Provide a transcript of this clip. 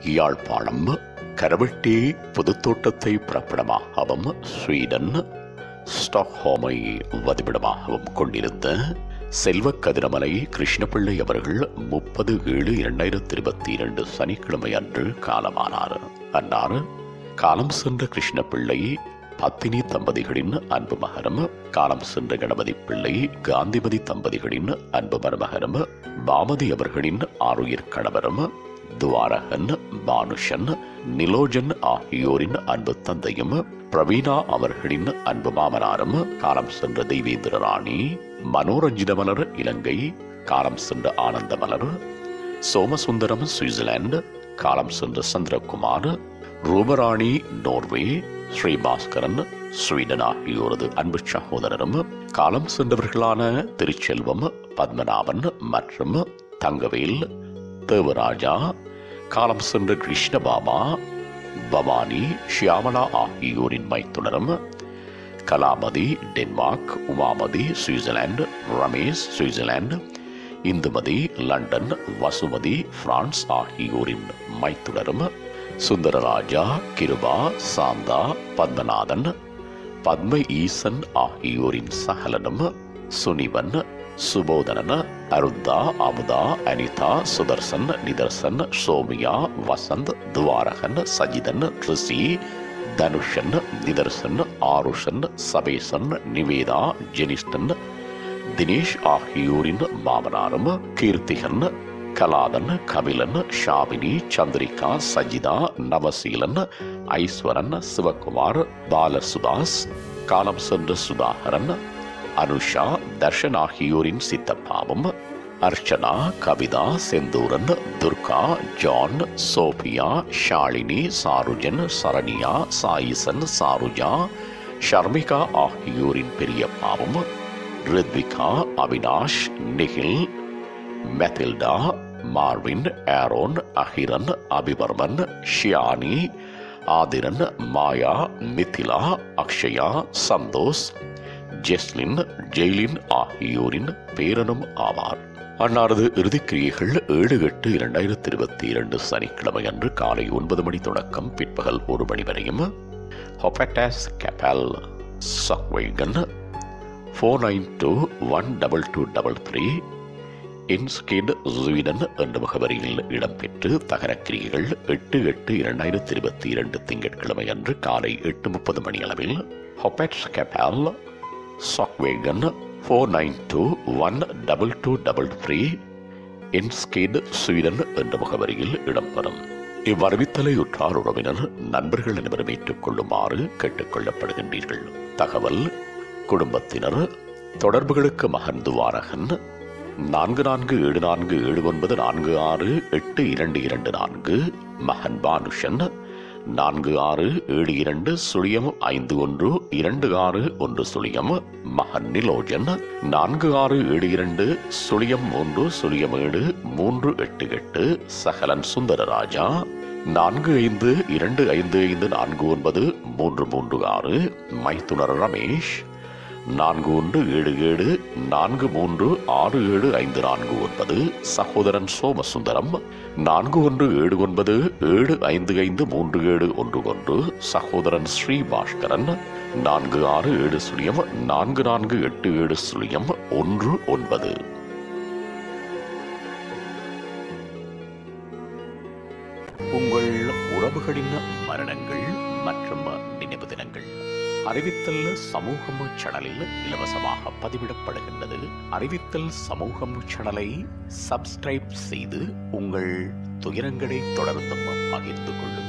Yazhpanam கரவெட்டி புதுத்தோட்டத்தை பிறப்பிடமாகவும் Sweden ஸ்டாக்ஹோமை வதிவிடமாகவும் கொண்டிருந்த செல்வ கதிரமலை கிருஷ்ணபிள்ளை அவர்கள் முப்பது ஏழு இரண்டாயிரத்தி இருபத்தி இரண்டு சனிக்கிழமை அன்று காலமானார் அன்னார் காலம் சென்ற கிருஷ்ணபிள்ளை பத்தினி தம்பதிகளின் அன்பு மகரம் காலம் சென்ற கணபதி பிள்ளை காந்திமதி தம்பதிகளின் அன்பு மருமகரம் பாமதி அவர்களின் ஆருயிர் கணவரும் துவாரகன் பானுஷன் நிலோஜன் ஆகியோரின் அன்பு தந்தையும் பிரவீணா அவர்களின் அன்பு மாமனாரும் காலம் சென்ற தெய்வேந்திர ராணி மனோரஞ்சித மலர் இலங்கை காலம் சென்ற ஆனந்த மலர் சோமசுந்தரம் சுவிட்சர்லாந்து காலம் சென்ற சந்திரகுமார் ரூபராணி நோர்வே ஸ்ரீபாஸ்கரன் ஸ்வீடன் ஆகியோரது அன்பு சகோதரரும் காலம் சென்றவர்களான திருச்செல்வம் பத்மநாபன் மற்றும் தங்கவேல் தேவராஜா காலம் சென்ற கிருஷ்ணபாமா பவானி ஷியாமலா ஆகியோரின் மைத்துனரும் Kalamathi Denmark Umamathi Switzerland Ramesh Switzerland Indumathi London Vasumathi France ஆகியோரின் மைத்துனரும் சுந்தரராஜா கிருபா சாந்தா பத்மநாதன் பத்ம ஈசன் ஆகியோரின் சகலனும் சுனிவன் சுபோதனன் அருந்தா அமுதா அனிதா சுதர்சன் நிதர்சன் சோமியா வசந்த் துவாரகன் சஜிதன் ரிஷி தனுஷன் நிதர்சன் ஆருஷன் சபேசன் நிவேதா ஜெனிஸ்டன் தினேஷ் ஆகியோரின் மாமனாரும் கீர்த்திகன் கலாதன் கபிலன் ஷாவினி சந்திரிகா சஜிதா நவசீலன் ஐஸ்வரன் சிவகுமார் பாலசுதாஸ் காலம் சென்ற சுதாகரன் அனுஷா தர்ஷன் ஆகியோரின் சித்தப்பாவும் அர்ச்சனா கவிதா செந்தூரன் துர்கா ஜான் சோபியா ஷாலினி சாருஜன் சரணியா சாயிசன் சாருஜா ஷர்மிகா ஆகியோரின் பெரியப்பாவும் Rithvika Avinash Nikhil Mathilda Marvin Aaron Ahiran Abivarman Shiyani Athiran Maya Mithila Akshaya Santhosh Jeslin Jaylin ஆகியோரின் பேரனும் ஆவார் அன்னாரது இறுதிக்கிரியைகள் ஏழு எட்டு இரண்டாயிரத்தி இருபத்தி இரண்டு சனிக்கிழமை அன்று காலை ஒன்பது மணி தொடக்கம் பிற்பகல் ஒரு மணி வரையும் ஹொபட்டாஸ் கெபால் சக்வைகன் four nine two one double two double three இன்ஸ்கிட் ஸ்வீடன் என்ற முகவரியில் இடம்பெற்று தகரக்கிரிகைகள் எட்டு எட்டு இரண்டாயிரத்தி இருபத்தி இரண்டு திங்கட்கிழமை அன்று காலை எட்டு முப்பது மணி அளவில் ஹொபெட்ஸ் கெபால் சாக்வேகன் four nine two one double two double three இன்ஸ்கிட் ஸ்வீடன் என்ற முகவரியில் இடம்பெறும் இவ்வறிவித்தலை உற்றார் உறவினர் நண்பர்கள் அனைவரும் ஏற்றுக்கொள்ளுமாறு கேட்டுக்கொள்ளப்படுகின்றீர்கள் தகவல் குடும்பத்தினர் தொடர்புகளுக்கு மகன் துவாரகன் நான்கு நான்கு ஏழு நான்கு ஏழு ஒன்பது நான்கு ஆறு எட்டு இரண்டு இரண்டு நான்கு மகன் பானுஷன் நான்கு ஆறு ஏழு இரண்டு சுழியம் ஐந்து ஒன்று இரண்டு ஆறு ஒன்று சுழியம் மகன் நிலோஜன் நான்கு ஆறு ஏழு இரண்டு சுழியம் மூன்று சுழியம் ஏழு மூன்று எட்டு எட்டு சகலன் சுந்தரராஜா நான்கு ஐந்து இரண்டு ஐந்து ஐந்து நான்கு ஒன்பது மூன்று மூன்று ஆறு மைத்துனர் ரமேஷ் நான்கு ஒன்று ஏழு ஏழு நான்கு மூன்று ஆறு ஏழு ஐந்து நான்கு ஒன்பது சகோதரன் சோமசுந்தரம் நான்கு ஒன்று ஏழு ஒன்பது ஏழு ஐந்து ஐந்து மூன்று ஏழு ஒன்று ஒன்று சகோதரன் ஸ்ரீபாஸ்கரன் நான்கு ஆறு ஏழு சுழியம் நான்கு நான்கு எட்டு ஏழு சுழியம் ஒன்று ஒன்பது உங்கள் உறவுகளின் மரணங்கள் மற்றும் நினைவு தினங்கள் அறிவித்தல் சமூகம் சேனலில் இலவசமாக பதிவிடப்படுகின்றது அறிவித்தல் சமூகம் சேனலை சப்ஸ்கிரைப் செய்து உங்கள் துயரங்களை தொடர்ந்தும் பகிர்ந்து கொள்ளுங்கள்